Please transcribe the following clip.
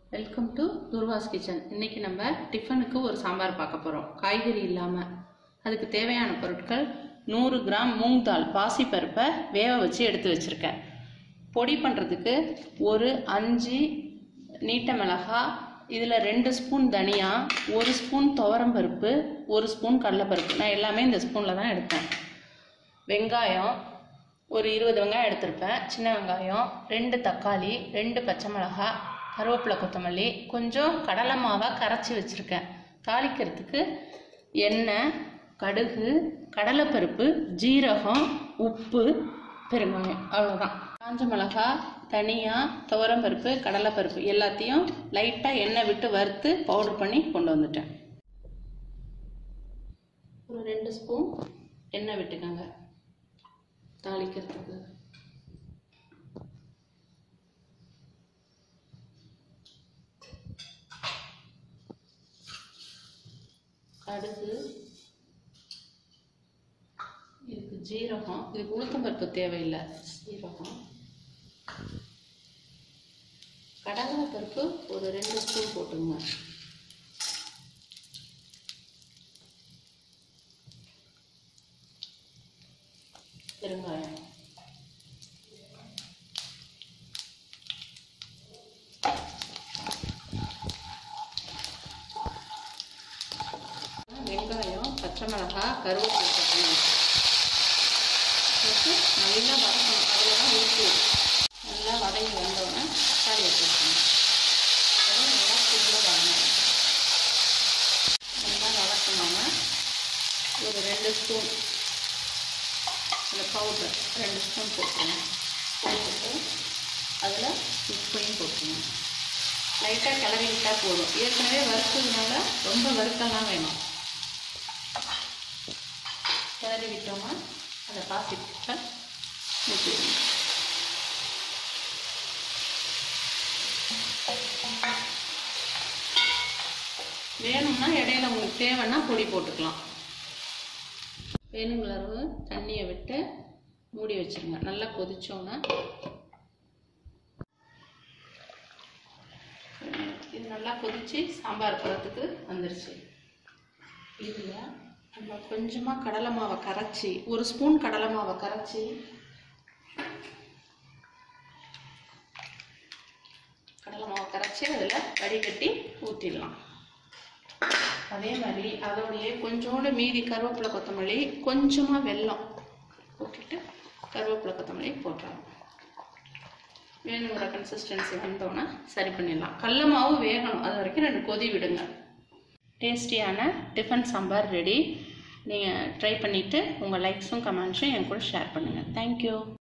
welcome to துர்வாஸ் kitchen இன்னைக்கு நம்ம டிஃபனுக்கு ஒரு சாம்பார் பார்க்க போகிறோம் காய்கறி இல்லாமல் அதுக்கு தேவையான பொருட்கள் நூறு கிராம் மூங் தால் பாசிப்பருப்பை வேக வச்சு எடுத்து வச்சுருக்கேன் பொடி பண்ணுறதுக்கு ஒரு அஞ்சு நீட்ட மிளகாய் இதில் ரெண்டு ஸ்பூன் தனியா ஒரு ஸ்பூன் துவரம்பருப்பு ஒரு ஸ்பூன் கடலைப்பருப்பு நான் எல்லாமே இந்த ஸ்பூனில் தான் எடுத்தேன் வெங்காயம் ஒரு இருபது வெங்காயம் எடுத்திருப்பேன் சின்ன வெங்காயம் ரெண்டு தக்காளி ரெண்டு பச்சை மிளகாய் கருவேப்பிலை கொத்தமல்லி கொஞ்சம் கடலை மாவை கரைச்சி வச்சுருக்கேன் தாளிக்கிறதுக்கு எண்ணெய் கடுகு கடலைப்பருப்பு ஜீரகம் உப்பு பெருங்காயம் அவ்வளோதான் காஞ்ச மிளகாய் தனியா துவரம்பருப்பு கடலைப்பருப்பு எல்லாத்தையும் லைட்டாக எண்ணெய் விட்டு வறுத்து பவுடர் பண்ணி கொண்டு வந்துட்டேன் ஒரு ரெண்டு ஸ்பூன் எண்ணெய் விட்டுக்கோங்க தாளிக்கிறதுக்கு கடுகு இதுக்கு ஜீரகம் இதுக்கு உளுத்தம்பருப்பு தேவையில்லை ஜீரகம் கடலை பருப்பு ஒரு ரெண்டு ஸ்பூன் போட்டுங்க பெருங்காயம் வெங்காயம் பச்சை மிளகாய் கருவேப்பிலை கொத்தமல்லி போட்டு நல்லா வதக்கணும் அதில் தான் உப்பு நல்லா வதங்கி வந்தோடனே தக்காளி போட்டுக்கணும் அப்புறம் நல்லா சூடாக வரணும் நல்லா வதக்கணுங்க ஒரு ரெண்டு ஸ்பூன் இந்த பவுடர் ரெண்டு ஸ்பூன் போட்டுருங்க போட்டுட்டு அதில் உப்பையும் போட்டுருங்க லைட்டாக கிளறி விட்டால் போதும் ஏற்கனவே வறுத்ததுனால ரொம்ப வறுக்கலாம் வேணும் கிளறி விட்டோமா அதை பாசிட்டு ஊற்றிடணும் வேணும்னா இடையில உங்களுக்கு தேவைன்னா பொடி போட்டுக்கலாம் வேணுங்கிற அளவு தண்ணியை விட்டு மூடி வச்சிருங்க நல்லா கொதிச்சோன்னா இது நல்லா கொதிச்சு சாம்பார் பதத்துக்கு வந்துருச்சு இதில் நம்ம கொஞ்சமாக கடலை மாவை கரைச்சி ஒரு ஸ்பூன் கடலை மாவை கரைச்சி கடலை மாவை கரைச்சி அதில் வடிகட்டி ஊற்றிடலாம் அதே மாதிரி அதோடைய கொஞ்சோண்டு மீதி கருவேப்பிலை கொத்தமல்லி கொஞ்சமாக வெல்லம் போட்டுட்டு கருவேப்பிலை கொத்தமல்லி போட்டுறலாம் வேணுங்கிற கன்சிஸ்டன்சி வந்தோன்னே சரி பண்ணிடலாம் கடல மாவு வேகணும் அது வரைக்கும் ரெண்டு கொதி விடுங்க டேஸ்டியான டிஃபன் சாம்பார் ரெடி நீங்கள் ட்ரை பண்ணிவிட்டு உங்கள் லைக்ஸும் கமெண்ட்ஸும் என் கூட ஷேர் பண்ணுங்கள் தேங்க்யூ